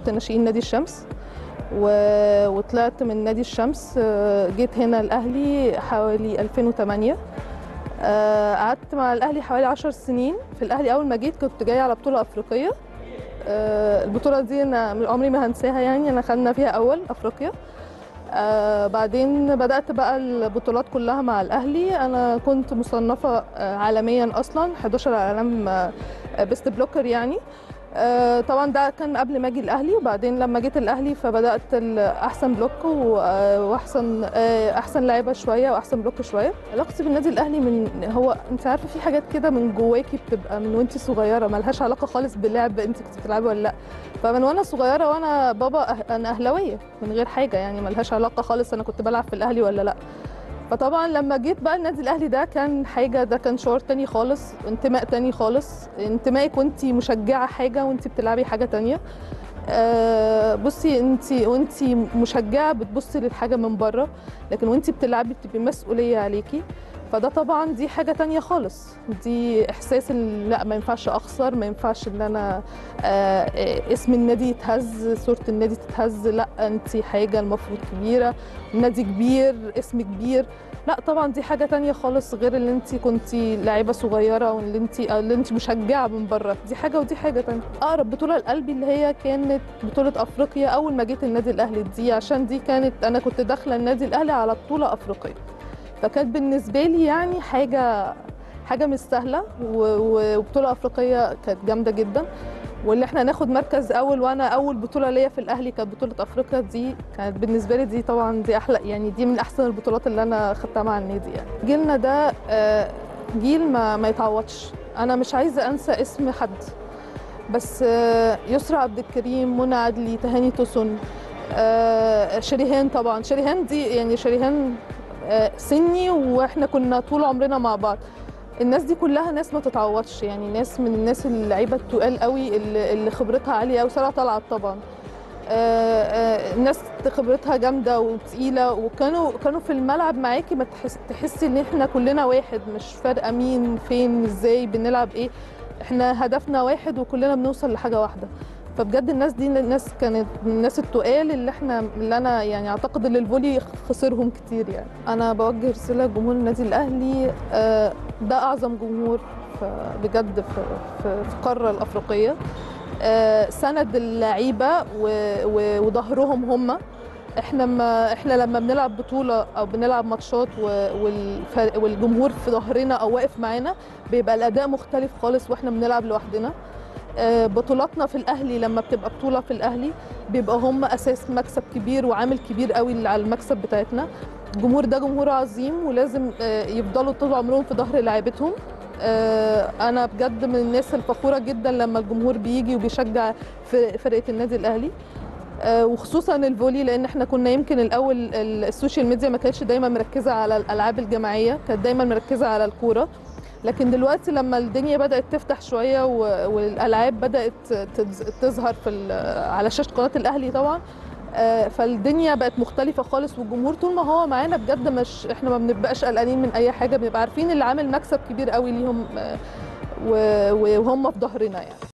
ناشئين نادي الشمس و- وطلعت من نادي الشمس آه، جيت هنا الاهلي حوالي 2008 آه، قعدت مع الاهلي حوالي 10 سنين في الاهلي اول ما جيت كنت جايه على بطوله افريقيه آه، البطوله دي انا من عمري ما هنساها يعني انا خدنا فيها اول افريقيا آه بعدين بدات بقى البطولات كلها مع الاهلي انا كنت مصنفه آه عالميا اصلا 11 عالم آه بيست بلوكر يعني آه طبعا ده كان قبل ما اجي الاهلي وبعدين لما جيت الاهلي فبدات ال- احسن بلوك و- آه، واحسن آه، احسن لعيبه شويه واحسن بلوك شويه علاقتي بالنادي الاهلي من هو انت عارفه في حاجات كده من جواكي بتبقى من وانت صغيره ملهاش علاقه خالص باللعب انت كنت بتلعبي ولا لا فمن وانا صغيره وانا بابا أه- انا اهلاويه من غير حاجه يعني ملهاش علاقه خالص انا كنت بلعب في الاهلي ولا لا فطبعا لما جيت بقى النادي الاهلي ده كان حاجه ده كان شعور تاني خالص انتماء تاني خالص انتمائك وانت مشجعه حاجه وانت بتلعبي حاجه تانية آه، بصي انت وانت مشجعه بتبصي للحاجه من بره لكن وانت بتلعبي بتبقي مسؤوليه عليكي فده طبعا دي حاجه تانية خالص دي احساس ان لا ما ينفعش اخسر ما ينفعش ان انا آه، آه، اسم النادي يتهز صوره النادي تتهز لا انت حاجه المفروض كبيره نادي كبير اسم كبير لا طبعا دي حاجه تانية خالص غير اللي انت كنتي لاعيبه صغيره واللي انت اللي انت مشجعه من بره دي حاجه ودي حاجه تانية اقرب بطوله لقلبي اللي هي كانت بطوله افريقيا اول ما جيت النادي الاهلي دي عشان دي كانت انا كنت داخله النادي الاهلي على بطوله افريقيه فكانت بالنسبه لي يعني حاجه حاجه مش سهله و- و- وبطوله افريقيه كانت جامده جدا واللي احنا ناخد مركز اول وانا اول بطوله ليا في الاهلي كانت بطوله افريقيا دي كانت بالنسبه لي دي طبعا دي احلى يعني دي من احسن البطولات اللي انا خدتها مع النادي يعني جيلنا ده آه، جيل ما ما يتعوضش انا مش عايزه انسى اسم حد بس آه، يسرا عبد الكريم منى عدلي تهاني توسن آه، شريهان طبعا شريهان دي يعني شريهان آه، سني واحنا كنا طول عمرنا مع بعض الناس دي كلها ناس ما تتعوضش يعني ناس من الناس اللعيبه التقال قوي اللي اللي خبرتها عاليه قوي ساره طلعت طبعا آه، آه، ناس خبرتها جامده وتقيله وكانوا كانوا في الملعب معاكي ما تحس تحسي ان احنا كلنا واحد مش فارقه مين فين ازاي بنلعب ايه احنا هدفنا واحد وكلنا بنوصل لحاجه واحده فبجد الناس دي الناس كانت من الناس التقال اللي احنا اللي انا يعني اعتقد ان الفولي خسرهم كتير يعني انا بوجه رساله لجمهور النادي الاهلي آه، ده اعظم جمهور في- بجد في في في القاره الافريقيه آه، سند اللعيبه و- و- وظهرهم هم احنا ما احنا لما بنلعب بطوله او بنلعب ماتشات و- والفرق- والجمهور في ظهرنا او واقف معانا بيبقى الاداء مختلف خالص واحنا بنلعب لوحدنا آه، بطولاتنا في الاهلي لما بتبقى بطوله في الاهلي بيبقى هم اساس مكسب كبير وعامل كبير قوي على المكسب بتاعتنا الجمهور ده جمهور عظيم ولازم آه، يفضلوا طول عمرهم في ظهر لعيبتهم آه، انا بجد من الناس الفخوره جدا لما الجمهور بيجي وبيشجع في فرقه النادي الاهلي آه، وخصوصا الفولي لان احنا كنا يمكن الاول ال- السوشيال ميديا ما كانتش دايما مركزه على الالعاب الجماعيه كانت دايما مركزه على الكوره لكن دلوقتي لما الدنيا بدات تفتح شويه و- والالعاب بدات تز- تظهر في ال- على شاشه قناه الاهلي طبعا آه، فالدنيا بقت مختلفه خالص والجمهور طول ما هو معانا بجد مش احنا ما بنبقاش قلقانين من اي حاجه بنبقى عارفين اللي عامل مكسب كبير قوي ليهم آه، و- وهم في ظهرنا يعني